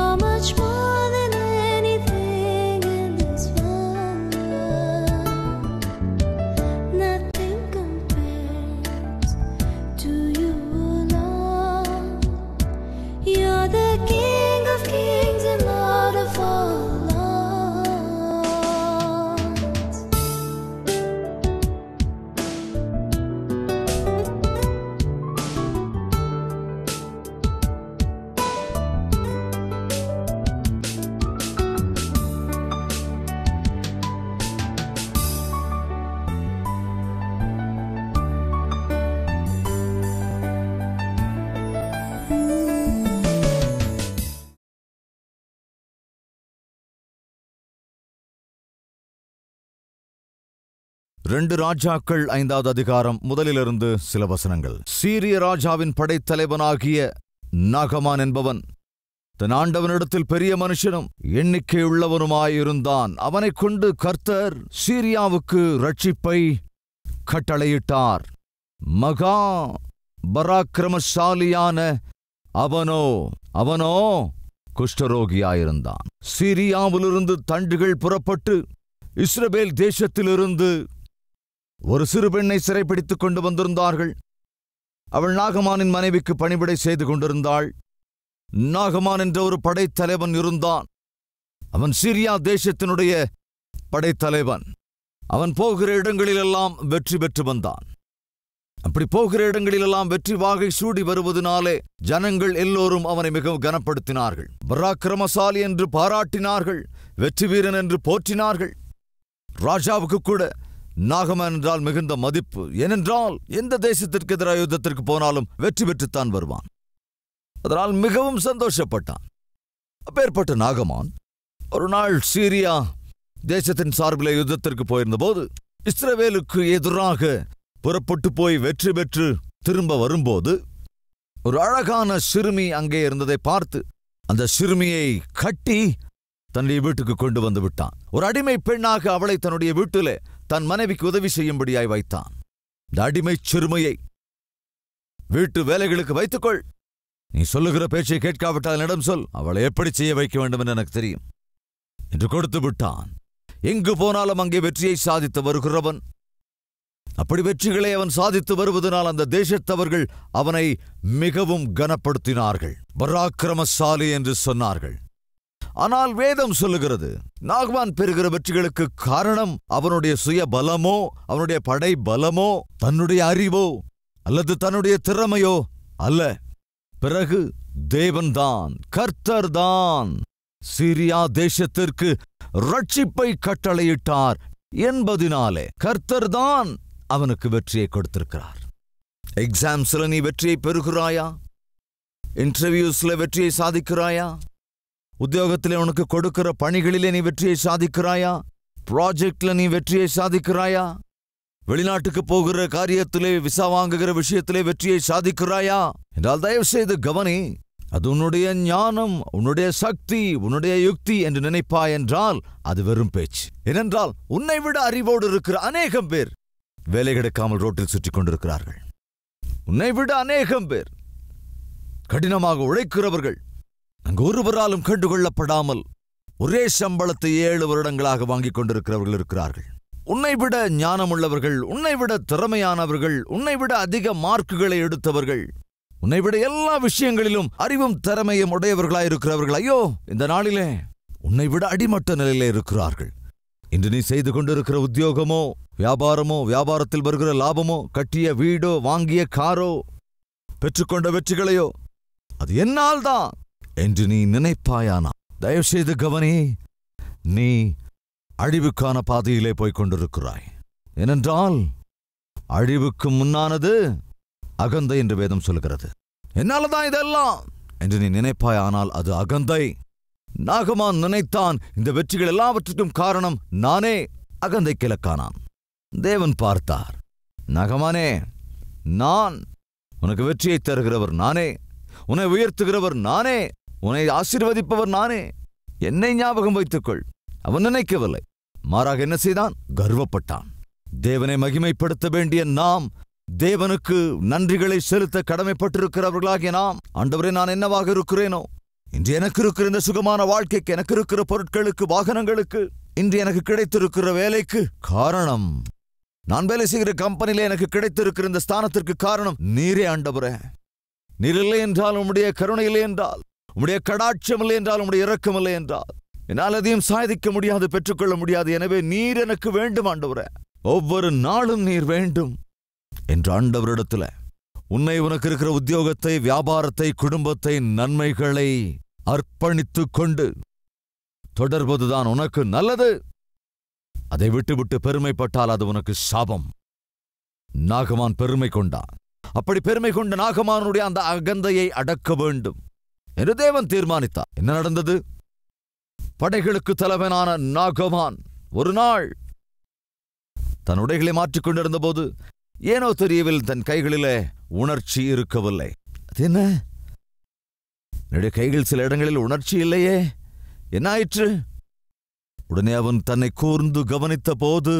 You're much more than anything in this world. Nothing compares to you, Lord. You're the King of kings and Lord of all lords. ரெண்டு ராஜாக்கள் ஐந்தாவது அதிகாரம் முதலிலிருந்து சில வசனங்கள் சீரிய ராஜாவின் படைத்தலைவனாகிய நாகமான் என்பவன் தன் ஆண்டவனிடத்தில் பெரிய மனுஷனும் எண்ணிக்கையுள்ளவனுமாயிருந்தான் அவனைக் கொண்டு கர்த்தர் சீரியாவுக்கு ரட்சிப்பை கட்டளையிட்டார் மகா பராக்கிரமசாலியான அவனோ அவனோ குஷ்டரோகியாயிருந்தான் சீரியாவிலிருந்து தண்டுகள் புறப்பட்டு இஸ்ரவேல் தேசத்திலிருந்து ஒரு சிறு பெண்ணை சிறைப்பிடித்துக் கொண்டு வந்திருந்தார்கள் அவள் நாகமானின் மனைவிக்கு பணிவிடை செய்து கொண்டிருந்தாள் நாகமான் என்ற ஒரு படைத்தலைவன் இருந்தான் அவன் சிரியா தேசத்தினுடைய படைத்தலைவன் அவன் போகிற இடங்களிலெல்லாம் வெற்றி பெற்று வந்தான் அப்படி போகிற இடங்களிலெல்லாம் வெற்றி வாகை சூடி வருவதனாலே ஜனங்கள் எல்லோரும் அவனை மிகவும் கனப்படுத்தினார்கள் பராக்கிரமசாலி என்று பாராட்டினார்கள் வெற்றி வீரன் என்று போற்றினார்கள் ராஜாவுக்கு கூட நாகமன் என்றால் மிகுந்த மதிப்பு ஏனென்றால் எந்த தேசத்திற்கு எதிராக யுத்தத்திற்கு போனாலும் வெற்றி பெற்றுத்தான் வருவான் அதனால் மிகவும் சந்தோஷப்பட்டான் அப்பேற்பட்ட நாகமான் ஒரு நாள் சீரியா தேசத்தின் சார்பிலே யுத்தத்திற்கு போயிருந்தபோது இஸ்ரவேலுக்கு எதிராக புறப்பட்டு போய் வெற்றி பெற்று திரும்ப வரும்போது ஒரு அழகான சிறுமி அங்கே இருந்ததை பார்த்து அந்த சிறுமியை கட்டி தன்னுடைய வீட்டுக்கு கொண்டு வந்து விட்டான் ஒரு அடிமை பெண்ணாக அவளை தன்னுடைய வீட்டிலே தன் மனைவிக்கு உதவி செய்யும்படியாய் வைத்தான் இந்த அடிமைச் சிறுமையை வீட்டு வேலைகளுக்கு வைத்துக்கொள் நீ சொல்லுகிற பேச்சை கேட்காவிட்டால் என்னிடம் சொல் அவளை எப்படி செய்ய வைக்க வேண்டும் என்று எனக்கு தெரியும் என்று கொடுத்து விட்டான் எங்கு போனாலும் அங்கே வெற்றியை சாதித்து வருகிறவன் அப்படி வெற்றிகளை அவன் சாதித்து வருவதனால் அந்த தேசத்தவர்கள் அவனை மிகவும் கனப்படுத்தினார்கள் பராக்கிரமசாலி என்று சொன்னார்கள் ஆனால் வேதம் சொல்லுகிறது நாகவான் பெறுகிற வெற்றிகளுக்கு காரணம் அவனுடைய சுய பலமோ அவனுடைய படை பலமோ தன்னுடைய அறிவோ அல்லது தன்னுடைய திறமையோ அல்ல பிறகு தேவன்தான் கர்த்தர்தான் சிரியா தேசத்திற்கு ரட்சிப்பை கட்டளையிட்டார் என்பதினாலே கர்த்தர்தான் அவனுக்கு வெற்றியை கொடுத்திருக்கிறார் எக்ஸாம்ஸ்ல நீ வெற்றியை பெறுகிறாயா இன்டர்வியூஸ்ல வெற்றியை சாதிக்கிறாயா உத்தியோகத்திலே உனக்கு கொடுக்கிற பணிகளிலே நீ வெற்றியை சாதிக்கிறாயா ப்ராஜெக்ட்ல நீ வெற்றியை சாதிக்கிறாயா வெளிநாட்டுக்கு போகிற காரியத்திலே விசா வாங்குகிற விஷயத்திலே வெற்றியை சாதிக்கிறாயா என்றால் தயவு செய்து கவனி அது உன்னுடைய ஞானம் உன்னுடைய சக்தி உன்னுடைய யுக்தி என்று நினைப்பாய் என்றால் அது வெறும் பேச்சு ஏனென்றால் உன்னை விட அறிவோடு இருக்கிற அநேகம் பேர் வேலை கிடைக்காமல் ரோட்டில் சுற்றிக் கொண்டிருக்கிறார்கள் உன்னை விட அநேகம் பேர் கடினமாக உழைக்கிறவர்கள் அங்கு ஒருவராலும் கண்டுகொள்ளப்படாமல் ஒரே சம்பளத்தை ஏழு வருடங்களாக வாங்கிக் கொண்டிருக்கிறவர்கள் இருக்கிறார்கள் உன்னை விட ஞானமுள்ளவர்கள் உன்னை விட திறமையானவர்கள் உன்னை விட அதிக மார்க்குகளை எடுத்தவர்கள் உன்னை விட எல்லா விஷயங்களிலும் அறிவும் திறமையும் உடையவர்களாயிருக்கிறவர்கள் ஐயோ இந்த நாளிலே உன்னை விட அடிமட்ட நிலையிலே இருக்கிறார்கள் இன்று நீ செய்து கொண்டிருக்கிற உத்தியோகமோ வியாபாரமோ வியாபாரத்தில் வருகிற லாபமோ கட்டிய வீடோ வாங்கிய காரோ பெற்றுக்கொண்ட வெற்றிகளையோ அது என்னால் தான் என்று நீ நினைப்பாயானா தயவுசெய்து கவனி நீ அழிவுக்கான பாதையிலே போய்க் கொண்டிருக்கிறாய் ஏனென்றால் அழிவுக்கு முன்னானது அகந்தை என்று வேதம் சொல்கிறது என்னாலதான் இதெல்லாம் என்று நீ நினைப்பாயானால் அது அகந்தை நாகமான் நினைத்தான் இந்த வெற்றிகள் எல்லாவற்றுக்கும் காரணம் நானே அகந்தை கிழக்கானான் தேவன் பார்த்தார் நாகமானே நான் உனக்கு வெற்றியை தருகிறவர் நானே உன்னை உயர்த்துகிறவர் நானே உன்னை ஆசீர்வதிப்பவர் நானே என்னை ஞாபகம் வைத்துக்கொள் அவன் நினைக்கவில்லை மாறாக என்ன செய்தான் கர்வப்பட்டான் தேவனை மகிமைப்படுத்த வேண்டிய நாம் தேவனுக்கு நன்றிகளை செலுத்த கடமைப்பட்டிருக்கிறவர்களாகிய நாம் ஆண்டவரே நான் என்னவாக இருக்கிறேனோ இன்று எனக்கு இருக்கிற இந்த சுகமான வாழ்க்கைக்கு எனக்கு இருக்கிற பொருட்களுக்கு வாகனங்களுக்கு இன்று எனக்கு கிடைத்திருக்கிற வேலைக்கு காரணம் நான் வேலை செய்கிற கம்பெனியில எனக்கு கிடைத்திருக்கிற இந்த ஸ்தானத்திற்கு காரணம் நீரே ஆண்டவரே நீர் இல்லை என்றால் உம்முடைய கருணை இல்லை என்றால் உம்முடைய கடாட்சம் இல்லை என்றால் உம்முடைய இரக்கம் இல்லை என்றால் என்னால் அதையும் சாதிக்க முடியாது பெற்றுக்கொள்ள முடியாது எனவே நீர் எனக்கு வேண்டும் ஆண்டவரே ஒவ்வொரு நாளும் நீர் வேண்டும் என்று ஆண்டவரிடத்துல உன்னை உனக்கு இருக்கிற உத்தியோகத்தை வியாபாரத்தை குடும்பத்தை நன்மைகளை அர்ப்பணித்துக் கொண்டு தொடர்வதுதான் உனக்கு நல்லது அதை விட்டுவிட்டு பெருமைப்பட்டால் அது உனக்கு சாபம் நாகமான் பெருமை கொண்டான் அப்படி பெருமை கொண்ட நாகமானுடைய அந்த அகந்தையை அடக்க வேண்டும் என்று தேவன் தீர்மானித்தார் என்ன நடந்தது படைகளுக்கு தலைவனான நாகமான் ஒரு நாள் தன் உடைகளை மாற்றிக் கொண்டிருந்த போது ஏனோ தெரியவில் தன் கைகளிலே உணர்ச்சி இருக்கவில்லை அது என்ன என்னுடைய கைகள் சில இடங்களில் உணர்ச்சி இல்லையே என்ன ஆயிற்று உடனே அவன் தன்னை கூர்ந்து கவனித்த போது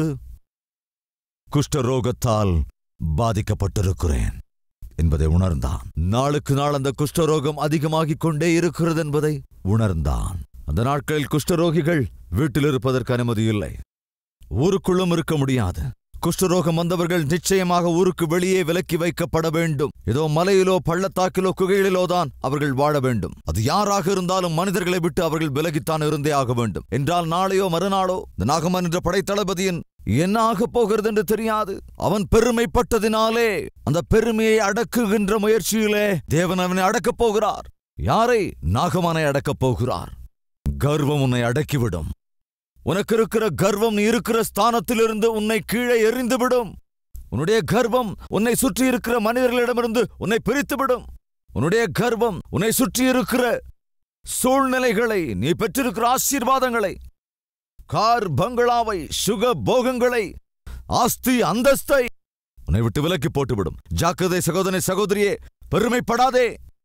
குஷ்டரோகத்தால் பாதிக்கப்பட்டிருக்கிறேன் என்பதை உணர்ந்தான் நாளுக்கு நாள் அந்த குஷ்டரோகம் அதிகமாகிக் கொண்டே இருக்கிறது என்பதை உணர்ந்தான் அந்த நாட்களில் குஷ்டரோகிகள் வீட்டில் இருப்பதற்கு அனுமதி இல்லை ஊருக்குள்ளும் இருக்க முடியாது குஷ்டரோகம் வந்தவர்கள் நிச்சயமாக ஊருக்கு வெளியே விலக்கி வைக்கப்பட வேண்டும் ஏதோ மலையிலோ பள்ளத்தாக்கிலோ குகைகளிலோ தான் அவர்கள் வாழ வேண்டும் அது யாராக இருந்தாலும் மனிதர்களை விட்டு அவர்கள் விலகித்தான் இருந்தே ஆக வேண்டும் என்றால் நாளையோ மறுநாளோ இந்த நாகமன் என்ற படைத்தளபதியின் என்ன ஆகப் போகிறது என்று தெரியாது அவன் பெருமைப்பட்டதினாலே அந்த பெருமையை அடக்குகின்ற முயற்சியிலே தேவன் அவனை அடக்கப் போகிறார் யாரை நாகமானை அடக்கப் போகிறார் கர்வம் உன்னை அடக்கிவிடும் உனக்கு இருக்கிற கர்வம் நீ இருக்கிற ஸ்தானத்திலிருந்து உன்னை கீழே எறிந்துவிடும் உன்னுடைய கர்வம் உன்னை சுற்றி இருக்கிற மனிதர்களிடமிருந்து உன்னை பிரித்துவிடும் உன்னுடைய கர்வம் உன்னை சுற்றி இருக்கிற சூழ்நிலைகளை நீ பெற்றிருக்கிற ஆசீர்வாதங்களை கார் பங்களாவை சுக போகங்களை ஆஸ்தி அந்தஸ்தை உன்னை விட்டு விலக்கி போட்டுவிடும் ஜாக்கிரதை சகோதரனை சகோதரியே பெருமைப்படாதே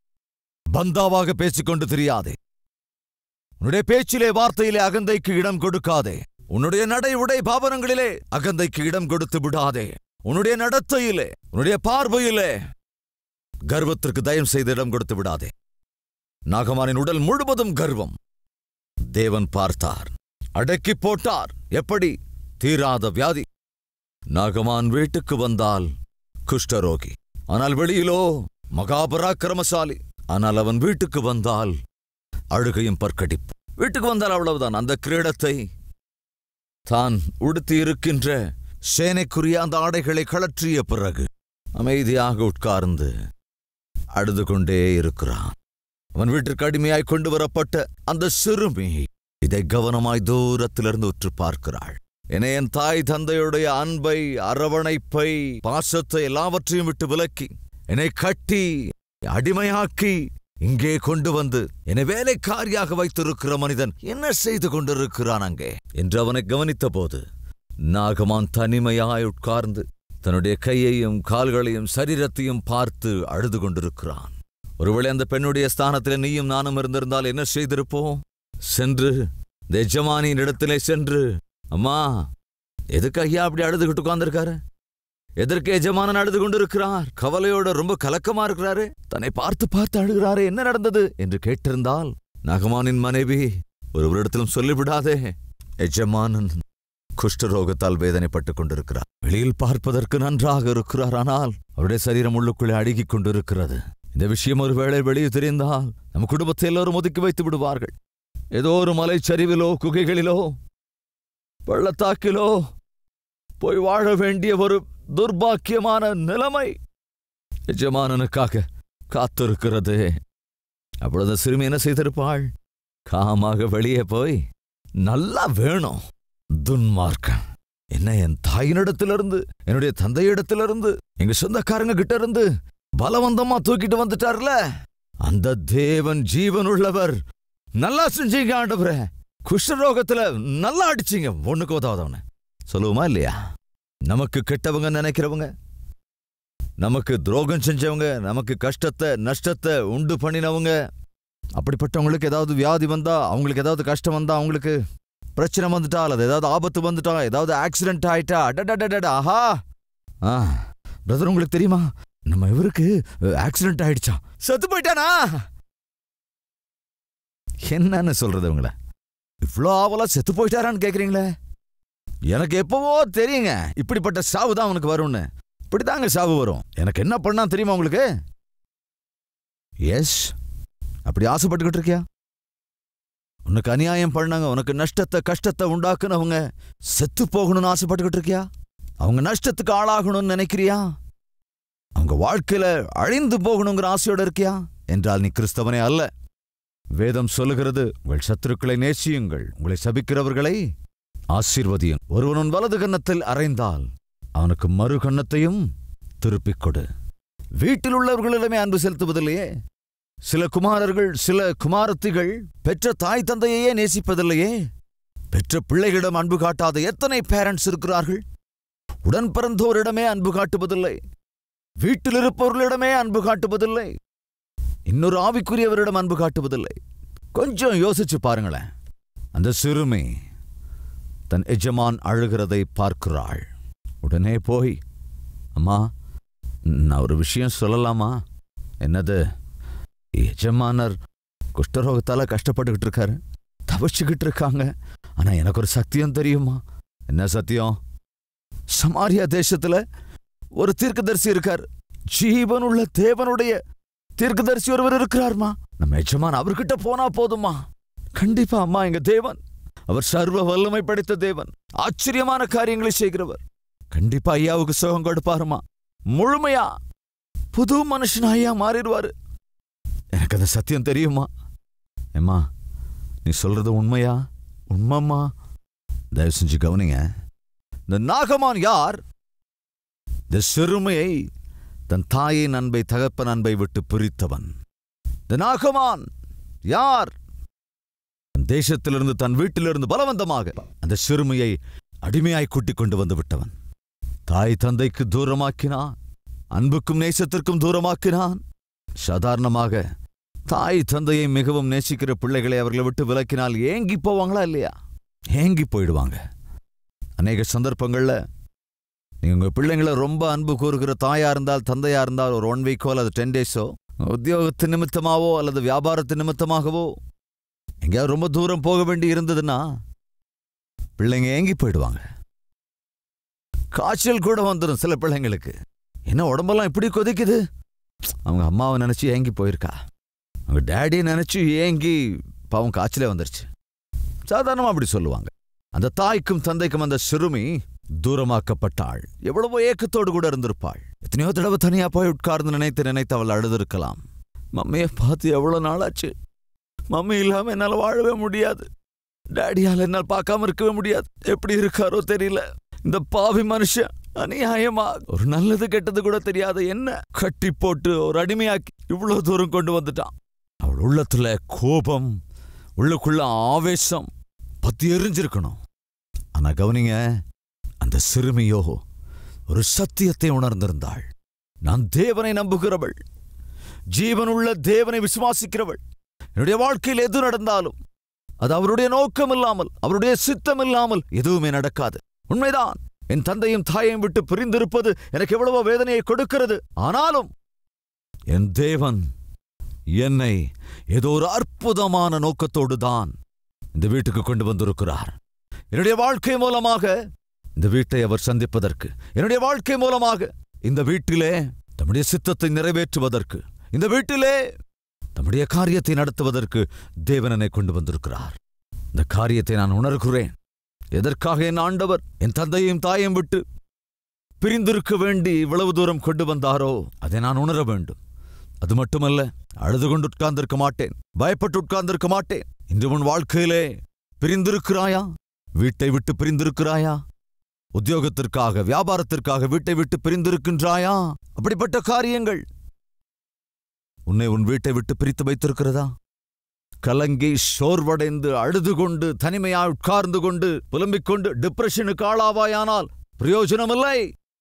பந்தாவாக பேசிக்கொண்டு தெரியாதே உன்னுடைய பேச்சிலே வார்த்தையிலே அகந்தைக்கு இடம் கொடுக்காதே உன்னுடைய நடை உடை பாவனங்களிலே அகந்தைக்கு இடம் கொடுத்து விடாதே உன்னுடைய நடத்தையிலே உன்னுடைய பார்வையிலே கர்வத்திற்கு தயம் செய்து இடம் கொடுத்து விடாதே நாகமானின் உடல் முழுவதும் கர்வம் தேவன் பார்த்தார் அடக்கி போட்டார் எப்படி தீராத வியாதி நாகமான் வீட்டுக்கு வந்தால் குஷ்டரோகி ஆனால் வெளியிலோ மகாபராக்கிரமசாலி ஆனால் அவன் வீட்டுக்கு வந்தால் அழுகையும் பற்கடிப்பு வீட்டுக்கு வந்தால் அவ்வளவுதான் அந்த கிரீடத்தை தான் உடுத்தி இருக்கின்ற சேனைக்குரிய அந்த ஆடைகளை கழற்றிய பிறகு அமைதியாக உட்கார்ந்து அழுது கொண்டே இருக்கிறான் அவன் வீட்டிற்கு அடிமையாய் கொண்டு வரப்பட்ட அந்த சிறுமி இதை கவனமாய் தூரத்திலிருந்து உற்று பார்க்கிறாள் என என் தாய் தந்தையுடைய அன்பை அரவணைப்பை பாசத்தை எல்லாவற்றையும் விட்டு விலக்கி என்னை கட்டி அடிமையாக்கி இங்கே கொண்டு வந்து என்னை வேலைக்காரியாக வைத்திருக்கிற மனிதன் என்ன செய்து கொண்டிருக்கிறான் அங்கே என்று அவனை கவனித்த போது நாகமான் தனிமையாய் உட்கார்ந்து தன்னுடைய கையையும் கால்களையும் சரீரத்தையும் பார்த்து அழுது கொண்டிருக்கிறான் ஒருவேளை அந்த பெண்ணுடைய ஸ்தானத்தில் நீயும் நானும் இருந்திருந்தால் என்ன செய்திருப்போம் சென்று இந்த எஜமானியின் இடத்திலே சென்று அம்மா எதுக்கு ஐயா அப்படி அழுதுகிட்டு உட்கார்ந்திருக்காரு எதற்கு எஜமானன் அழுது கொண்டிருக்கிறார் கவலையோட ரொம்ப கலக்கமா இருக்கிறாரு தன்னை பார்த்து பார்த்து அழுகிறாரே என்ன நடந்தது என்று கேட்டிருந்தால் நகமானின் மனைவி ஒருவரிடத்திலும் சொல்லிவிடாதே எஜமானன் குஷ்டரோகத்தால் வேதனைப்பட்டுக் கொண்டிருக்கிறார் வெளியில் பார்ப்பதற்கு நன்றாக இருக்கிறார் ஆனால் அவருடைய சரீரம் உள்ளுக்குள்ளே அடுக்கிக் கொண்டிருக்கிறது இந்த விஷயம் ஒருவேளை வெளியே தெரிந்தால் நம் குடும்பத்தை எல்லோரும் ஒதுக்கி வைத்து விடுவார்கள் ஏதோ ஒரு மலைச்சரிவிலோ குகைகளிலோ பள்ளத்தாக்கிலோ போய் வாழ வேண்டிய ஒரு துர்பாக்கியமான நிலைமை எஜமானனுக்காக காத்திருக்கிறது அப்பொழுது சிறுமி என்ன செய்திருப்பாள் காமாக வெளியே போய் நல்லா வேணும் துன்மார்க்கம் என்ன என் தாயினிடத்திலிருந்து என்னுடைய தந்தையிடத்திலிருந்து எங்க சொந்தக்காரங்க கிட்ட இருந்து பலவந்தமா தூக்கிட்டு வந்துட்டார்ல அந்த தேவன் ஜீவனுள்ளவர் நல்லா செஞ்சீங்க ஆண்டவரே குஷ்டரோகத்துல நல்லா அடிச்சீங்க ஒண்ணுக்கு உதவாதவன சொல்லுவோமா இல்லையா நமக்கு கெட்டவங்க நினைக்கிறவங்க நமக்கு துரோகம் செஞ்சவங்க நமக்கு கஷ்டத்தை நஷ்டத்தை உண்டு பண்ணினவங்க அப்படிப்பட்டவங்களுக்கு ஏதாவது வியாதி வந்தா அவங்களுக்கு ஏதாவது கஷ்டம் வந்தா அவங்களுக்கு பிரச்சனை வந்துட்டா அல்லது ஏதாவது ஆபத்து வந்துட்டா ஏதாவது ஆக்சிடென்ட் ஆயிட்டா அடடடடட ஆஹா ஆ பிரதர் உங்களுக்கு தெரியுமா நம்ம இவருக்கு ஆக்சிடென்ட் ஆயிடுச்சா செத்து போயிட்டானா என்னன்னு சொல்றது உங்கள இவ்வளோ ஆவலா செத்து போயிட்டாரான்னு கேக்குறீங்களே எனக்கு எப்பவோ தெரியுங்க இப்படிப்பட்ட சாவு தான் அவனுக்கு வரும்னு இப்படிதாங்க சாவு வரும் எனக்கு என்ன பண்ணா தெரியுமா உங்களுக்கு எஸ் அப்படி ஆசைப்பட்டுக்கிட்டு இருக்கியா உனக்கு அநியாயம் பண்ணாங்க உனக்கு நஷ்டத்தை கஷ்டத்தை உண்டாக்குனவங்க செத்து போகணும்னு ஆசைப்பட்டுக்கிட்டு இருக்கியா அவங்க நஷ்டத்துக்கு ஆளாகணும்னு நினைக்கிறியா அவங்க வாழ்க்கையில அழிந்து போகணுங்கிற ஆசையோட இருக்கியா என்றால் நீ கிறிஸ்தவனே அல்ல வேதம் சொல்லுகிறது உங்கள் சத்துருக்களை நேசியுங்கள் உங்களை சபிக்கிறவர்களை ஆசீர்வதியும் ஒருவன் உன் வலது கன்னத்தில் அறைந்தால் அவனுக்கு மறு கன்னத்தையும் திருப்பிக் கொடு வீட்டில் உள்ளவர்களிடமே அன்பு செலுத்துவதில்லையே சில குமாரர்கள் சில குமாரத்திகள் பெற்ற தாய் தந்தையையே நேசிப்பதில்லையே பெற்ற பிள்ளைகளிடம் அன்பு காட்டாத எத்தனை பேரண்ட்ஸ் இருக்கிறார்கள் உடன் பிறந்தோரிடமே அன்பு காட்டுவதில்லை வீட்டில் இருப்பவர்களிடமே அன்பு காட்டுவதில்லை இன்னொரு ஆவிக்குரியவரிடம் அன்பு காட்டுவதில்லை கொஞ்சம் யோசிச்சு பாருங்களேன் அந்த சிறுமி தன் எஜமான் அழுகிறதை பார்க்கிறாள் உடனே போய் அம்மா நான் ஒரு விஷயம் சொல்லலாமா என்னது எஜமானர் குஷ்டரோகத்தால கஷ்டப்பட்டுக்கிட்டு இருக்காரு தவிச்சுக்கிட்டு இருக்காங்க ஆனா எனக்கு ஒரு சத்தியம் தெரியுமா என்ன சத்தியம் சமாரியா தேசத்துல ஒரு தீர்க்கதரிசி இருக்கார் ஜீவனுள்ள தேவனுடைய தீர்க்கதரிசி ஒருவர் இருக்கிறார்மா நம்ம எஜமான் அவர்கிட்ட போனா போதுமா கண்டிப்பா அம்மா எங்க தேவன் அவர் சர்வ வல்லமை படைத்த தேவன் ஆச்சரியமான காரியங்களை செய்கிறவர் கண்டிப்பா ஐயாவுக்கு சுகம் கொடுப்பாருமா முழுமையா புது மனுஷன் ஐயா மாறிடுவாரு எனக்கு அந்த சத்தியம் தெரியுமா ஏம்மா நீ சொல்றது உண்மையா உண்மைம்மா தயவு செஞ்சு கவனிங்க இந்த நாகமான் யார் இந்த சிறுமையை தன் தாயின் அன்பை தகப்பன் அன்பை விட்டு பிரித்தவன் இந்த நாகமான் யார் தன் தேசத்திலிருந்து தன் வீட்டிலிருந்து பலவந்தமாக அந்த சிறுமியை அடிமையாய் கூட்டிக் கொண்டு வந்து விட்டவன் தாய் தந்தைக்கு தூரமாக்கினான் அன்புக்கும் நேசத்திற்கும் தூரமாக்கினான் சாதாரணமாக தாய் தந்தையை மிகவும் நேசிக்கிற பிள்ளைகளை அவர்களை விட்டு விலக்கினால் ஏங்கி போவாங்களா இல்லையா ஏங்கி போயிடுவாங்க அநேக சந்தர்ப்பங்கள்ல நீங்க உங்க பிள்ளைங்களை ரொம்ப அன்பு கூறுகிற தாயா இருந்தால் தந்தையா இருந்தால் ஒரு ஒன் வீக்கோ அல்லது டென் டேஸோ உத்தியோகத்து நிமித்தமாவோ அல்லது வியாபாரத்து நிமித்தமாகவோ எங்கேயாவது ரொம்ப தூரம் போக வேண்டி இருந்ததுன்னா பிள்ளைங்க ஏங்கி போயிடுவாங்க காய்ச்சல் கூட வந்துடும் சில பிள்ளைங்களுக்கு என்ன உடம்பெல்லாம் இப்படி கொதிக்குது அவங்க அம்மாவை நினைச்சு ஏங்கி போயிருக்கா அவங்க டேடியை நினைச்சு ஏங்கி பாவம் காய்ச்சலே வந்துருச்சு சாதாரணமா அப்படி சொல்லுவாங்க அந்த தாய்க்கும் தந்தைக்கும் அந்த சிறுமி தூரமாக்கப்பட்டாள் எவ்வளவோ ஏக்கத்தோடு கூட இருந்திருப்பாள் எத்தனையோ தடவை தனியா போய் உட்கார்ந்து நினைத்து நினைத்து அவள் அழுதிருக்கலாம் மம்மியை பார்த்து எவ்வளவு நாளாச்சு மம்மி இல்லாம என்னால வாழவே முடியாது டேடியால் என்னால் பார்க்காம இருக்கவே முடியாது எப்படி இருக்காரோ தெரியல இந்த பாவி மனுஷன் அநியாயமா ஒரு நல்லது கெட்டது கூட தெரியாத என்ன கட்டி போட்டு ஒரு அடிமையாக்கி இவ்வளவு தூரம் கொண்டு வந்துட்டான் அவள் உள்ளத்துல கோபம் உள்ளுக்குள்ள ஆவேசம் பத்தி எரிஞ்சிருக்கணும் ஆனா கவனிங்க அந்த சிறுமியோ ஒரு சத்தியத்தை உணர்ந்திருந்தாள் நான் தேவனை நம்புகிறவள் ஜீவனுள்ள தேவனை விசுவாசிக்கிறவள் என்னுடைய வாழ்க்கையில் எது நடந்தாலும் அது அவருடைய நோக்கம் இல்லாமல் அவருடைய சித்தம் இல்லாமல் எதுவுமே நடக்காது உண்மைதான் என் தந்தையும் தாயையும் விட்டு பிரிந்திருப்பது எனக்கு எவ்வளவோ வேதனையை கொடுக்கிறது ஆனாலும் என் தேவன் என்னை ஏதோ ஒரு அற்புதமான நோக்கத்தோடு தான் இந்த வீட்டுக்கு கொண்டு வந்திருக்கிறார் என்னுடைய வாழ்க்கை மூலமாக இந்த வீட்டை அவர் சந்திப்பதற்கு என்னுடைய வாழ்க்கை மூலமாக இந்த வீட்டிலே தம்முடைய சித்தத்தை நிறைவேற்றுவதற்கு இந்த வீட்டிலே தம்முடைய காரியத்தை நடத்துவதற்கு தேவனனை கொண்டு வந்திருக்கிறார் இந்த காரியத்தை நான் உணர்கிறேன் எதற்காக என் ஆண்டவர் என் தந்தையும் தாயையும் விட்டு பிரிந்திருக்க வேண்டி இவ்வளவு தூரம் கொண்டு வந்தாரோ அதை நான் உணர வேண்டும் அது மட்டுமல்ல அழுது கொண்டு உட்கார்ந்திருக்க மாட்டேன் பயப்பட்டு உட்கார்ந்திருக்க மாட்டேன் இன்று உன் வாழ்க்கையிலே பிரிந்திருக்கிறாயா வீட்டை விட்டு பிரிந்திருக்கிறாயா உத்தியோகத்திற்காக வியாபாரத்திற்காக வீட்டை விட்டு பிரிந்திருக்கின்றாயா அப்படிப்பட்ட காரியங்கள் உன்னை உன் வீட்டை விட்டு பிரித்து வைத்திருக்கிறதா கலங்கி சோர்வடைந்து அழுது கொண்டு தனிமையாய் உட்கார்ந்து கொண்டு புலம்பிக் கொண்டு டிப்ரெஷனுக்கு ஆளாவாயானால் பிரயோஜனமில்லை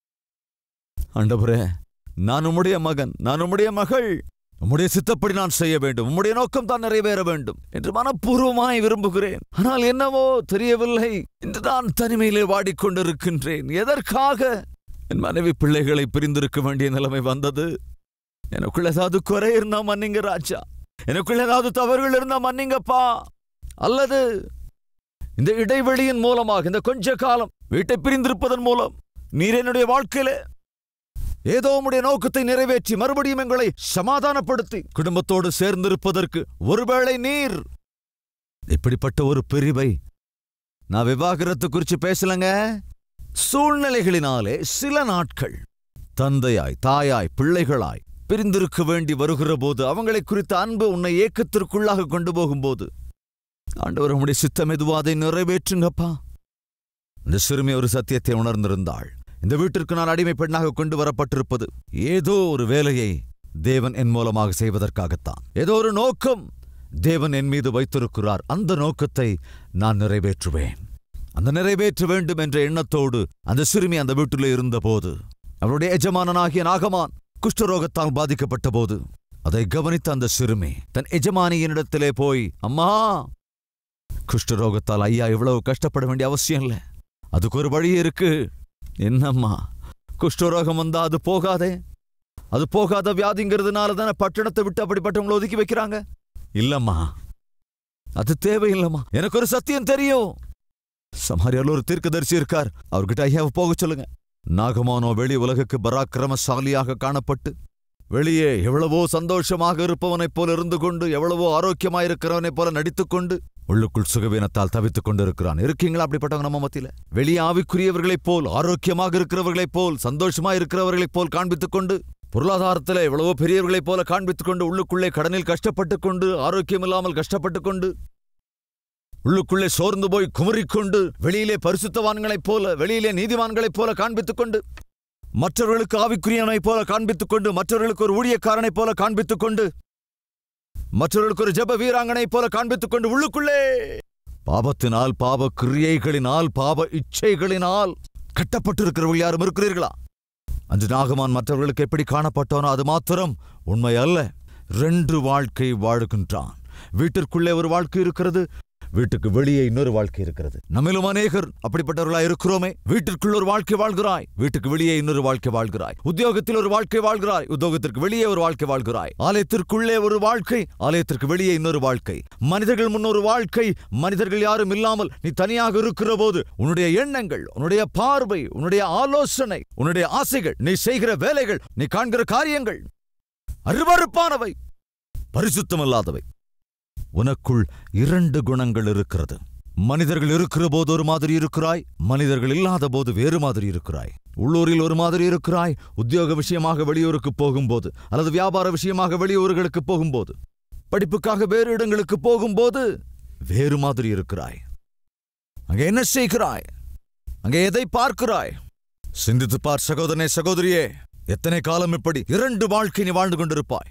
ஆண்டவரே நான் உம்முடைய மகன் நான் உம்முடைய மகள் உம்முடைய சித்தப்படி நான் செய்ய வேண்டும் உம்முடைய நோக்கம் தான் நிறைவேற வேண்டும் என்று மனப்பூர்வமாய் விரும்புகிறேன் ஆனால் என்னவோ தெரியவில்லை இன்று நான் தனிமையிலே வாடிக்கொண்டிருக்கின்றேன் எதற்காக என் மனைவி பிள்ளைகளை பிரிந்திருக்க வேண்டிய நிலைமை வந்தது எனக்குள்ள ஏதாவது குறை இருந்தா மன்னிங்க ராஜா எனக்குள்ள ஏதாவது தவறுகள் இருந்தா மன்னிங்கப்பா அல்லது இந்த இடைவெளியின் மூலமாக இந்த கொஞ்ச காலம் வீட்டை பிரிந்திருப்பதன் மூலம் நீர் என்னுடைய வாழ்க்கையில ஏதோ உம்முடைய நோக்கத்தை நிறைவேற்றி மறுபடியும் எங்களை சமாதானப்படுத்தி குடும்பத்தோடு சேர்ந்திருப்பதற்கு ஒருவேளை நீர் இப்படிப்பட்ட ஒரு பிரிவை நான் விவாகரத்து குறித்து பேசலங்க சூழ்நிலைகளினாலே சில நாட்கள் தந்தையாய் தாயாய் பிள்ளைகளாய் பிரிந்திருக்க வேண்டி வருகிற போது அவங்களை குறித்த அன்பு உன்னை ஏக்கத்திற்குள்ளாக கொண்டு போகும்போது ஆண்டவர் உம்முடைய சித்தம் எதுவோ அதை நிறைவேற்றுங்கப்பா இந்த சிறுமி ஒரு சத்தியத்தை உணர்ந்திருந்தாள் இந்த வீட்டிற்கு நான் அடிமை பெண்ணாக கொண்டு வரப்பட்டிருப்பது ஏதோ ஒரு வேலையை தேவன் என் மூலமாக செய்வதற்காகத்தான் ஏதோ ஒரு நோக்கம் தேவன் என் மீது வைத்திருக்கிறார் அந்த நோக்கத்தை நான் நிறைவேற்றுவேன் அந்த நிறைவேற்ற வேண்டும் என்ற எண்ணத்தோடு அந்த சிறுமி அந்த வீட்டிலே இருந்தபோது அவருடைய எஜமானனாகிய நாகமான் குஷ்டரோகத்தால் பாதிக்கப்பட்ட போது அதை கவனித்த அந்த சிறுமி தன் எஜமானியினிடத்திலே போய் அம்மா குஷ்டரோகத்தால் ஐயா இவ்வளவு கஷ்டப்பட வேண்டிய அவசியம் இல்லை அதுக்கு ஒரு வழி இருக்கு என்னம்மா குஷ்டரோகம் வந்தா அது போகாதே அது போகாத வியாதிங்கிறதுனால தானே பட்டணத்தை விட்டு அப்படிப்பட்டவங்களை ஒதுக்கி வைக்கிறாங்க இல்லம்மா அது தேவையில்லம்மா எனக்கு ஒரு சத்தியம் தெரியும் சமாரியால ஒரு தீர்க்கதரிசி இருக்கார் அவர்கிட்ட ஐயாவை போக சொல்லுங்க நாகமானோ வெளி உலகுக்கு பராக்கிரமசாலியாக காணப்பட்டு வெளியே எவ்வளவோ சந்தோஷமாக இருப்பவனைப் போல இருந்து கொண்டு எவ்வளவோ ஆரோக்கியமாயிருக்கிறவனைப் போல நடித்துக்கொண்டு உள்ளுக்குள் சுகவீனத்தால் தவித்துக் கொண்டு இருக்கிறான் இருக்கீங்களா அப்படிப்பட்டவங்க நம்ம மத்தியில வெளியே ஆவிக்குரியவர்களைப் போல் ஆரோக்கியமாக இருக்கிறவர்களைப் போல் சந்தோஷமா இருக்கிறவர்களைப் போல் காண்பித்துக் கொண்டு பொருளாதாரத்தில் எவ்வளவோ பெரியவர்களைப் போல காண்பித்துக் கொண்டு உள்ளுக்குள்ளே கடனில் கஷ்டப்பட்டுக் கொண்டு ஆரோக்கியம் இல்லாமல் கஷ்டப்பட்டுக் கொண்டு உள்ளுக்குள்ளே சோர்ந்து போய் குமறிக்கொண்டு வெளியிலே பரிசுத்தவான்களைப் போல வெளியிலே நீதிமான்களைப் போல காண்பித்துக் கொண்டு மற்றவர்களுக்கு ஆவிக்குரியவனைப் போல காண்பித்துக் கொண்டு மற்றவர்களுக்கு ஒரு ஊழியக்காரனைப் போல காண்பித்துக் கொண்டு மற்றவர்களுக்கு ஒரு ஜெப வீராங்கனைப் போல காண்பித்துக் கொண்டு உள்ளுக்குள்ளே பாவத்தினால் பாவ கிரியைகளினால் பாவ இச்சைகளினால் கட்டப்பட்டிருக்கிறவர்கள் யாரும் இருக்கிறீர்களா அன்று நாகமான் மற்றவர்களுக்கு எப்படி காணப்பட்டானோ அது மாத்திரம் உண்மை அல்ல ரெண்டு வாழ்க்கை வாழுகின்றான் வீட்டிற்குள்ளே ஒரு வாழ்க்கை இருக்கிறது வீட்டுக்கு வெளியே இன்னொரு வாழ்க்கை இருக்கிறது நம்மிலும் அநேகர் அப்படிப்பட்டவர்களா இருக்கிறோமே வீட்டிற்குள் ஒரு வாழ்க்கை வாழ்கிறாய் வீட்டுக்கு வெளியே இன்னொரு வாழ்க்கை வாழ்கிறாய் உத்தியோகத்தில் ஒரு வாழ்க்கை வாழ்கிறாய் உத்தியோகத்திற்கு வெளியே ஒரு வாழ்க்கை வாழ்கிறாய் ஆலயத்திற்குள்ளே ஒரு வாழ்க்கை ஆலயத்திற்கு வெளியே இன்னொரு வாழ்க்கை மனிதர்கள் முன் ஒரு வாழ்க்கை மனிதர்கள் யாரும் இல்லாமல் நீ தனியாக இருக்கிற போது உன்னுடைய எண்ணங்கள் உன்னுடைய பார்வை உன்னுடைய ஆலோசனை உன்னுடைய ஆசைகள் நீ செய்கிற வேலைகள் நீ காண்கிற காரியங்கள் அருவருப்பானவை பரிசுத்தமல்லாதவை உனக்குள் இரண்டு குணங்கள் இருக்கிறது மனிதர்கள் இருக்கிற போது ஒரு மாதிரி இருக்கிறாய் மனிதர்கள் இல்லாத போது வேறு மாதிரி இருக்கிறாய் உள்ளூரில் ஒரு மாதிரி இருக்கிறாய் உத்தியோக விஷயமாக வெளியூருக்கு போகும்போது அல்லது வியாபார விஷயமாக வெளியூர்களுக்கு போகும்போது படிப்புக்காக வேறு இடங்களுக்கு போகும்போது வேறு மாதிரி இருக்கிறாய் அங்கே என்ன செய்கிறாய் அங்கே எதை பார்க்கிறாய் சிந்தித்து பார் சகோதரனே சகோதரியே எத்தனை காலம் இப்படி இரண்டு வாழ்க்கை நீ வாழ்ந்து கொண்டிருப்பாய்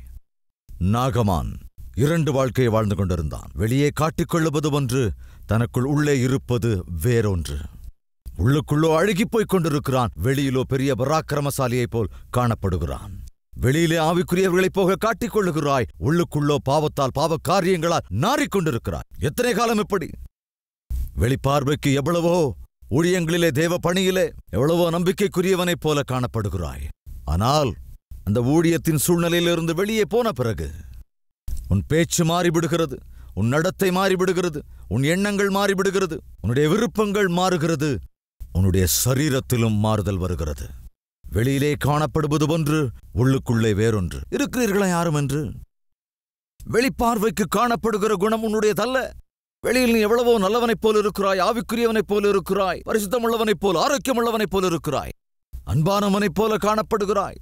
நாகமான் இரண்டு வாழ்க்கையை வாழ்ந்து கொண்டிருந்தான் வெளியே காட்டிக்கொள்ளுவது ஒன்று தனக்குள் உள்ளே இருப்பது வேறொன்று உள்ளுக்குள்ளோ அழுகிப் போய்க் கொண்டிருக்கிறான் வெளியிலோ பெரிய பராக்கிரமசாலியைப் போல் காணப்படுகிறான் வெளியிலே ஆவிக்குரியவர்களைப் போக காட்டிக் கொள்ளுகிறாய் உள்ளுக்குள்ளோ பாவத்தால் பாவ காரியங்களால் நாறிக்கொண்டிருக்கிறாய் எத்தனை காலம் இப்படி வெளிப்பார்வைக்கு எவ்வளவோ ஊழியங்களிலே தேவ பணியிலே எவ்வளவோ நம்பிக்கைக்குரியவனைப் போல காணப்படுகிறாய் ஆனால் அந்த ஊழியத்தின் சூழ்நிலையிலிருந்து வெளியே போன பிறகு உன் பேச்சு மாறிவிடுகிறது உன் நடத்தை மாறிவிடுகிறது உன் எண்ணங்கள் மாறிவிடுகிறது உன்னுடைய விருப்பங்கள் மாறுகிறது உன்னுடைய சரீரத்திலும் மாறுதல் வருகிறது வெளியிலே காணப்படுவது ஒன்று உள்ளுக்குள்ளே வேறொன்று இருக்கிறீர்களா யாரும் என்று வெளிப்பார்வைக்கு காணப்படுகிற குணம் உன்னுடையதல்ல வெளியில் நீ எவ்வளவோ நல்லவனைப் போல இருக்கிறாய் ஆவிக்குரியவனைப் போல இருக்கிறாய் பரிசுத்தமுள்ளவனைப் போல் ஆரோக்கியமுள்ளவனைப் போல இருக்கிறாய் அன்பானவனைப் போல காணப்படுகிறாய்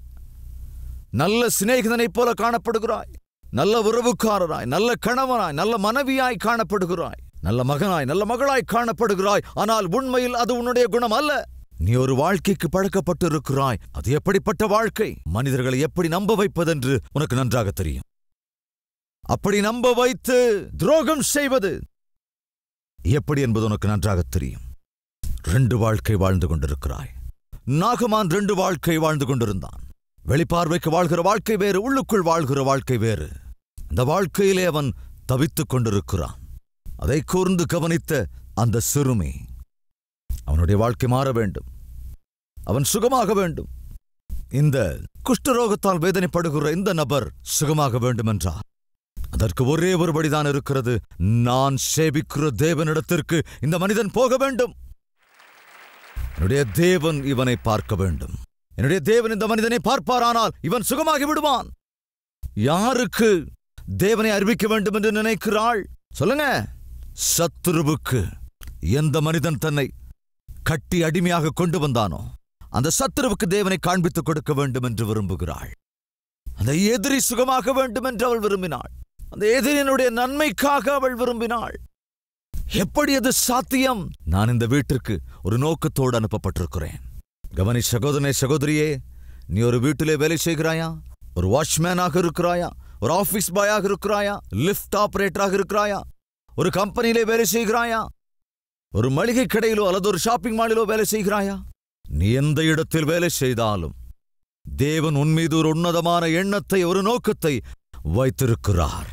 நல்ல சிநேகிதனைப் போல காணப்படுகிறாய் நல்ல உறவுக்காரராய் நல்ல கணவனாய் நல்ல மனைவியாய் காணப்படுகிறாய் நல்ல மகனாய் நல்ல மகளாய் காணப்படுகிறாய் ஆனால் உண்மையில் அது உன்னுடைய குணம் அல்ல நீ ஒரு வாழ்க்கைக்கு பழக்கப்பட்டு இருக்கிறாய் அது எப்படிப்பட்ட வாழ்க்கை மனிதர்களை எப்படி நம்ப வைப்பதென்று உனக்கு நன்றாக தெரியும் அப்படி நம்ப வைத்து துரோகம் செய்வது எப்படி என்பது உனக்கு நன்றாக தெரியும் ரெண்டு வாழ்க்கை வாழ்ந்து கொண்டிருக்கிறாய் நாகமான் ரெண்டு வாழ்க்கை வாழ்ந்து கொண்டிருந்தான் வெளிப்பார்வைக்கு வாழ்கிற வாழ்க்கை வேறு உள்ளுக்குள் வாழ்கிற வாழ்க்கை வேறு அந்த வாழ்க்கையிலே அவன் தவித்துக் கொண்டிருக்கிறான் அதை கூர்ந்து கவனித்த அந்த சிறுமி அவனுடைய வாழ்க்கை மாற வேண்டும் அவன் சுகமாக வேண்டும் இந்த குஷ்டரோகத்தால் வேதனைப்படுகிற இந்த நபர் சுகமாக வேண்டும் என்றார் அதற்கு ஒரே ஒரு வழிதான் இருக்கிறது நான் சேவிக்கிற தேவனிடத்திற்கு இந்த மனிதன் போக வேண்டும் என்னுடைய தேவன் இவனை பார்க்க வேண்டும் என்னுடைய தேவன் இந்த மனிதனை பார்ப்பாரானால் இவன் சுகமாகி விடுவான் யாருக்கு தேவனை அறிவிக்க வேண்டும் என்று நினைக்கிறாள் சொல்லுங்க சத்துருவுக்கு எந்த மனிதன் தன்னை கட்டி அடிமையாக கொண்டு வந்தானோ அந்த சத்துருவுக்கு தேவனை காண்பித்துக் கொடுக்க வேண்டும் என்று விரும்புகிறாள் அந்த எதிரி சுகமாக வேண்டும் என்று அவள் விரும்பினாள் அந்த எதிரியினுடைய நன்மைக்காக அவள் விரும்பினாள் எப்படி அது சாத்தியம் நான் இந்த வீட்டிற்கு ஒரு நோக்கத்தோடு அனுப்பப்பட்டிருக்கிறேன் கவனி சகோதரனே சகோதரியே நீ ஒரு வீட்டிலே வேலை செய்கிறாயா ஒரு வாட்ச்மேனாக இருக்கிறாயா ஒரு ஆபீஸ் பாயாக இருக்கிறாயா லிஃப்ட் ஆபரேட்டராக இருக்கிறாயா ஒரு கம்பெனியிலே வேலை செய்கிறாயா ஒரு மளிகை கடையிலோ அல்லது ஒரு ஷாப்பிங் மாலிலோ வேலை செய்கிறாயா நீ எந்த இடத்தில் வேலை செய்தாலும் தேவன் உன் மீது ஒரு உன்னதமான எண்ணத்தை ஒரு நோக்கத்தை வைத்திருக்கிறார்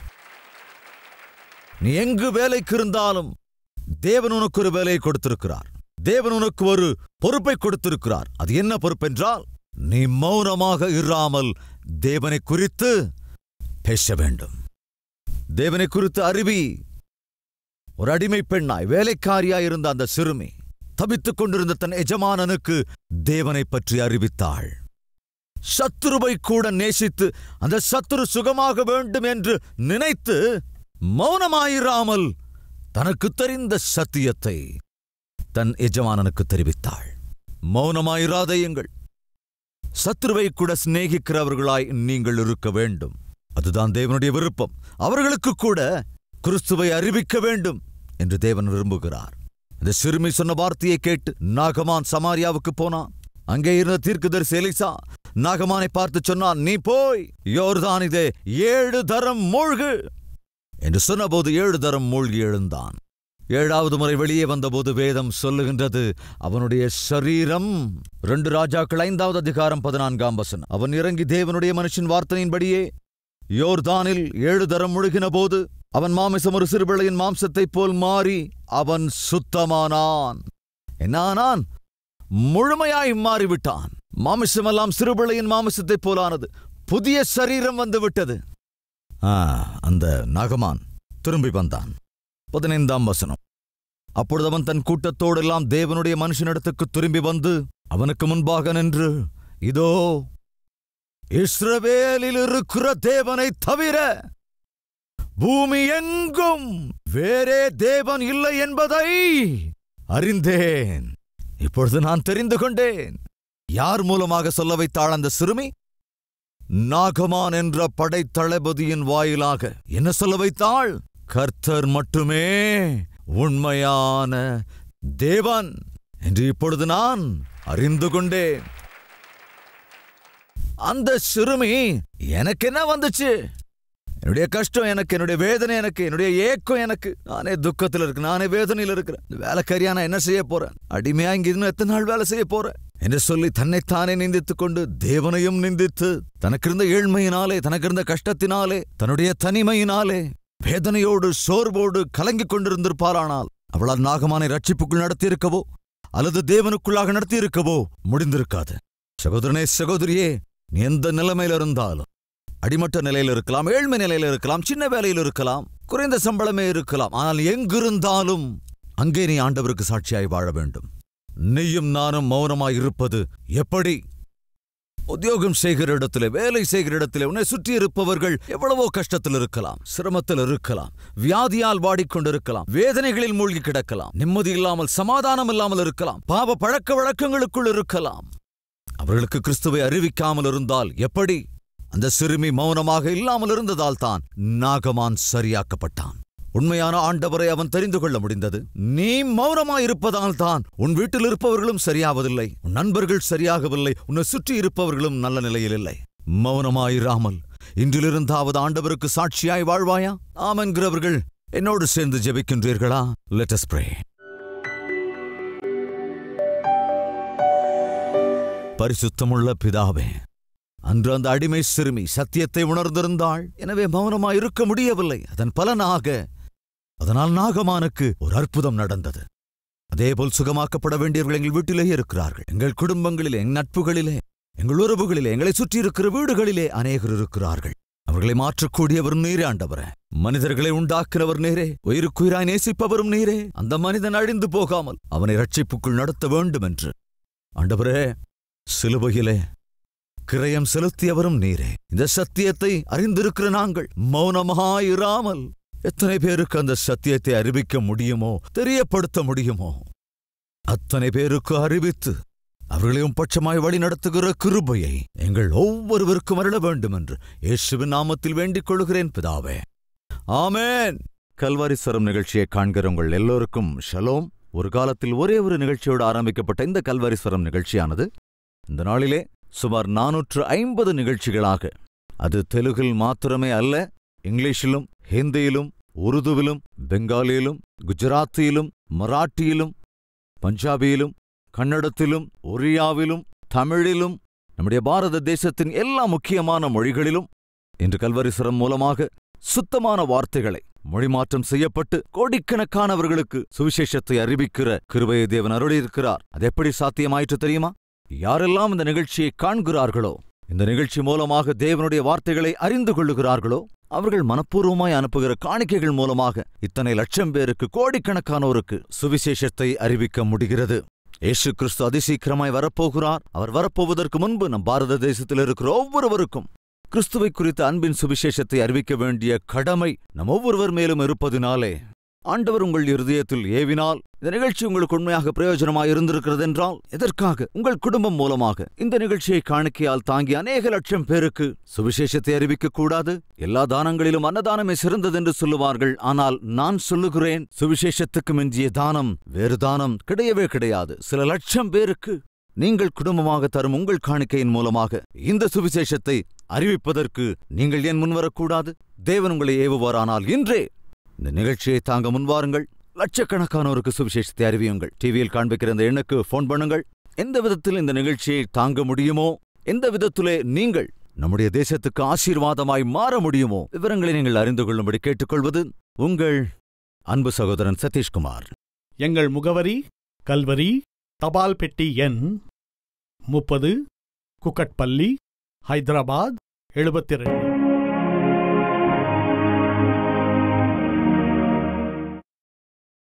நீ எங்கு வேலைக்கு இருந்தாலும் தேவன் உனக்கு ஒரு வேலையை கொடுத்திருக்கிறார் தேவன் உனக்கு ஒரு பொறுப்பை கொடுத்திருக்கிறார் அது என்ன பொறுப்பென்றால் நீ மௌனமாக இராமல் தேவனை குறித்து பேச வேண்டும் தேவனை குறித்து அறிவி ஒரு அடிமை பெண்ணாய் வேலைக்காரியாய் இருந்த அந்த சிறுமி தபித்துக் கொண்டிருந்த தன் எஜமானனுக்கு தேவனை பற்றி அறிவித்தாள் சத்துருவை கூட நேசித்து அந்த சத்துரு சுகமாக வேண்டும் என்று நினைத்து மௌனமாயிராமல் தனக்கு தெரிந்த சத்தியத்தை தன் எஜமானனுக்கு தெரிவித்தாள் மௌனமாயிராதையுங்கள் சத்துருவை கூட சிநேகிக்கிறவர்களாய் நீங்கள் இருக்க வேண்டும் அதுதான் தேவனுடைய விருப்பம் அவர்களுக்கு கூட கிறிஸ்துவை அறிவிக்க வேண்டும் என்று தேவன் விரும்புகிறார் இந்த சிறுமி சொன்ன வார்த்தையை கேட்டு நாகமான் சமாரியாவுக்கு போனான் அங்கே இருந்த தீர்க்கதரிசி எலிசா நாகமானை பார்த்து சொன்னான் நீ போய் யோர்தானிதே ஏழு தரம் மூழ்கு என்று சொன்னபோது ஏழு தரம் மூழ்கி எழுந்தான் ஏழாவது முறை வெளியே வந்தபோது வேதம் சொல்லுகின்றது அவனுடைய சரீரம் ரெண்டு ராஜாக்கள் ஐந்தாவது அதிகாரம் பதினான்காம் வசனம் அவன் இறங்கி தேவனுடைய மனுஷன் வார்த்தையின்படியே யோர்தானில் ஏழு தரம் முழுகின போது அவன் மாமிசம் ஒரு சிறுபிள்ளையின் மாம்சத்தைப் போல் மாறி அவன் சுத்தமானான் என்னானான் முழுமையாய் மாறிவிட்டான் மாமிசமெல்லாம் சிறுபிள்ளையின் மாமிசத்தைப் போலானது புதிய சரீரம் வந்து விட்டது ஆ, அந்த நாகமான் திரும்பி வந்தான் பதினைந்தாம் வசனம் அப்பொழுது அவன் தன் கூட்டத்தோடெல்லாம் தேவனுடைய மனுஷனிடத்துக்கு திரும்பி வந்து அவனுக்கு முன்பாக நின்று இதோ இஸ்ரவேலில் இருக்கிற தேவனை தவிர பூமி எங்கும் வேறே தேவன் இல்லை என்பதை அறிந்தேன் இப்பொழுது நான் தெரிந்து கொண்டேன் யார் மூலமாக சொல்ல வைத்தாள் அந்த சிறுமி நாகமான் என்ற படைத்தளபதியின் வாயிலாக என்ன சொல்ல வைத்தாள் கர்த்தர் மட்டுமே உண்மையான தேவன் என்று இப்பொழுது நான் அறிந்து கொண்டேன் அந்த சிறுமி எனக்கு என்ன வந்துச்சு என்னுடைய கஷ்டம் எனக்கு என்னுடைய வேதனை எனக்கு என்னுடைய ஏக்கம் எனக்கு நானே துக்கத்தில் இருக்கு நானே வேதனையில் இருக்கிறேன் இந்த வேலைக்காரியா நான் என்ன செய்ய போறேன் அடிமையா இங்க இன்னும் எத்தனை நாள் வேலை செய்ய போறேன் என்று சொல்லி தன்னைத்தானே நிந்தித்துக் கொண்டு தேவனையும் நிந்தித்து தனக்கு இருந்த ஏழ்மையினாலே தனக்கு இருந்த கஷ்டத்தினாலே தன்னுடைய தனிமையினாலே வேதனையோடு சோர்வோடு கலங்கிக் கொண்டிருந்திருப்பாரானால் அவளால் நாகமானை ரட்சிப்புக்குள் நடத்தியிருக்கவோ அல்லது தேவனுக்குள்ளாக நடத்தியிருக்கவோ முடிந்திருக்காது சகோதரனே சகோதரியே நீ எந்த நிலைமையில இருந்தாலும் அடிமட்ட நிலையில இருக்கலாம் ஏழ்மை நிலையில இருக்கலாம் சின்ன வேலையில் இருக்கலாம் குறைந்த சம்பளமே இருக்கலாம் ஆனால் எங்கிருந்தாலும் அங்கே நீ ஆண்டவருக்கு சாட்சியாய் வாழ வேண்டும் நீயும் நானும் மௌனமாய் இருப்பது எப்படி உத்தியோகம் செய்கிற இடத்திலே வேலை செய்கிற இடத்திலே உன்னை சுற்றி இருப்பவர்கள் எவ்வளவோ கஷ்டத்தில் இருக்கலாம் சிரமத்தில் இருக்கலாம் வியாதியால் வாடிக்கொண்டிருக்கலாம் வேதனைகளில் மூழ்கி கிடக்கலாம் நிம்மதி இல்லாமல் சமாதானம் இல்லாமல் இருக்கலாம் பாவ பழக்க வழக்கங்களுக்குள் இருக்கலாம் அவர்களுக்கு கிறிஸ்துவை அறிவிக்காமல் இருந்தால் எப்படி அந்த சிறுமி மௌனமாக இல்லாமல் இருந்ததால் தான் நாகமான் சரியாக்கப்பட்டான் உண்மையான ஆண்டவரை அவன் தெரிந்து கொள்ள முடிந்தது நீ மௌனமாயிருப்பதால் தான் உன் வீட்டில் இருப்பவர்களும் சரியாவதில்லை உன் நண்பர்கள் சரியாகவில்லை உன்னை சுற்றி இருப்பவர்களும் நல்ல நிலையில் இல்லை மௌனமாயிராமல் இன்றிலிருந்தாவது ஆண்டவருக்கு சாட்சியாய் வாழ்வாயா ஆம் என்கிறவர்கள் என்னோடு சேர்ந்து ஜெபிக்கின்றீர்களா லெட் us pray பரிசுத்தமுள்ள பிதாவே அன்று அந்த அடிமை சிறுமி சத்தியத்தை உணர்ந்திருந்தாள் எனவே மௌனமாய் இருக்க முடியவில்லை அதன் பலனாக அதனால் நாகமானுக்கு ஒரு அற்புதம் நடந்தது அதேபோல் சுகமாக்கப்பட வேண்டியவர்கள் எங்கள் வீட்டிலேயே இருக்கிறார்கள் எங்கள் குடும்பங்களிலே எங்கள் நட்புகளிலே எங்கள் உறவுகளிலே எங்களை சுற்றி இருக்கிற வீடுகளிலே அநேகர் இருக்கிறார்கள் அவர்கள் அவர்களை மாற்றக்கூடியவர் நீரே ஆண்டவரே மனிதர்களை உண்டாக்குறவர் நீரே உயிருக்குயிராய் நேசிப்பவரும் நீரே அந்த மனிதன் அழிந்து போகாமல் அவனை ரட்சிப்புக்குள் நடத்த வேண்டும் என்று ஆண்டவரே சிலுவையிலே கிரயம் செலுத்தியவரும் நீரே இந்த சத்தியத்தை அறிந்திருக்கிற நாங்கள் மௌனமாயிராமல் எத்தனை பேருக்கு அந்த சத்தியத்தை அறிவிக்க முடியுமோ தெரியப்படுத்த முடியுமோ அத்தனை பேருக்கு அறிவித்து அவர்களையும் பட்சமாய் வழி நடத்துகிற கிருபையை எங்கள் ஒவ்வொருவருக்கும் அருள வேண்டும் என்று இயேசுவின் நாமத்தில் வேண்டிக் கொள்கிறேன் பிதாவே ஆமென் கல்வாரிஸ்வரம் நிகழ்ச்சியை காண்கிற உங்கள் எல்லோருக்கும் ஷலோம் ஒரு காலத்தில் ஒரே ஒரு நிகழ்ச்சியோடு ஆரம்பிக்கப்பட்ட இந்த கல்வாரிஸ்வரம் நிகழ்ச்சியானது இந்த நாளிலே சுமார் நானூற்று ஐம்பது நிகழ்ச்சிகளாக அது தெலுகில் மாத்திரமே அல்ல இங்கிலீஷிலும் ஹிந்தியிலும் உருதுவிலும் பெங்காலியிலும் குஜராத்தியிலும் மராட்டியிலும் பஞ்சாபியிலும் கன்னடத்திலும் ஒரியாவிலும் தமிழிலும் நம்முடைய பாரத தேசத்தின் எல்லா முக்கியமான மொழிகளிலும் இன்று கல்வரிசுரம் மூலமாக சுத்தமான வார்த்தைகளை மொழிமாற்றம் செய்யப்பட்டு கோடிக்கணக்கானவர்களுக்கு சுவிசேஷத்தை அறிவிக்கிற கிருபையை தேவன் அருளியிருக்கிறார் அது எப்படி சாத்தியமாயிற்று தெரியுமா யாரெல்லாம் இந்த நிகழ்ச்சியை காண்கிறார்களோ இந்த நிகழ்ச்சி மூலமாக தேவனுடைய வார்த்தைகளை அறிந்து கொள்ளுகிறார்களோ அவர்கள் மனப்பூர்வமாய் அனுப்புகிற காணிக்கைகள் மூலமாக இத்தனை லட்சம் பேருக்கு கோடிக்கணக்கானோருக்கு சுவிசேஷத்தை அறிவிக்க முடிகிறது இயேசு கிறிஸ்து அதிசீக்கிரமாய் வரப்போகிறார் அவர் வரப்போவதற்கு முன்பு நம் பாரத தேசத்தில் இருக்கிற ஒவ்வொருவருக்கும் கிறிஸ்துவை குறித்த அன்பின் சுவிசேஷத்தை அறிவிக்க வேண்டிய கடமை நம் ஒவ்வொருவர் மேலும் இருப்பதினாலே ஆண்டவர் உங்கள் இருதயத்தில் ஏவினால் இந்த நிகழ்ச்சி உங்களுக்கு உண்மையாக பிரயோஜனமாக இருந்திருக்கிறது என்றால் எதற்காக உங்கள் குடும்பம் மூலமாக இந்த நிகழ்ச்சியை காணிக்கையால் தாங்கி அநேக லட்சம் பேருக்கு சுவிசேஷத்தை அறிவிக்க கூடாது எல்லா தானங்களிலும் அன்னதானமே சிறந்தது என்று சொல்லுவார்கள் ஆனால் நான் சொல்லுகிறேன் சுவிசேஷத்துக்கு மிஞ்சிய தானம் வேறு தானம் கிடையவே கிடையாது சில லட்சம் பேருக்கு நீங்கள் குடும்பமாக தரும் உங்கள் காணிக்கையின் மூலமாக இந்த சுவிசேஷத்தை அறிவிப்பதற்கு நீங்கள் ஏன் முன்வரக்கூடாது தேவன் உங்களை ஏவுவாரானால் இன்றே இந்த நிகழ்ச்சியை தாங்க முன்வாருங்கள் லட்சக்கணக்கானோருக்கு சுவிசேஷத்தை அறிவியுங்கள் டிவியில் காண்பிக்கிற இந்த எண்ணுக்கு ஃபோன் பண்ணுங்கள் எந்த விதத்தில் இந்த நிகழ்ச்சியை தாங்க முடியுமோ எந்த விதத்திலே நீங்கள் நம்முடைய தேசத்துக்கு ஆசீர்வாதமாய் மாற முடியுமோ விவரங்களை நீங்கள் அறிந்து கொள்ளும்படி கேட்டுக்கொள்வது உங்கள் அன்பு சகோதரன் சதீஷ்குமார் எங்கள் முகவரி கல்வரி தபால் பெட்டி எண் முப்பது குக்கட்பள்ளி ஹைதராபாத் எழுபத்தி ரெண்டு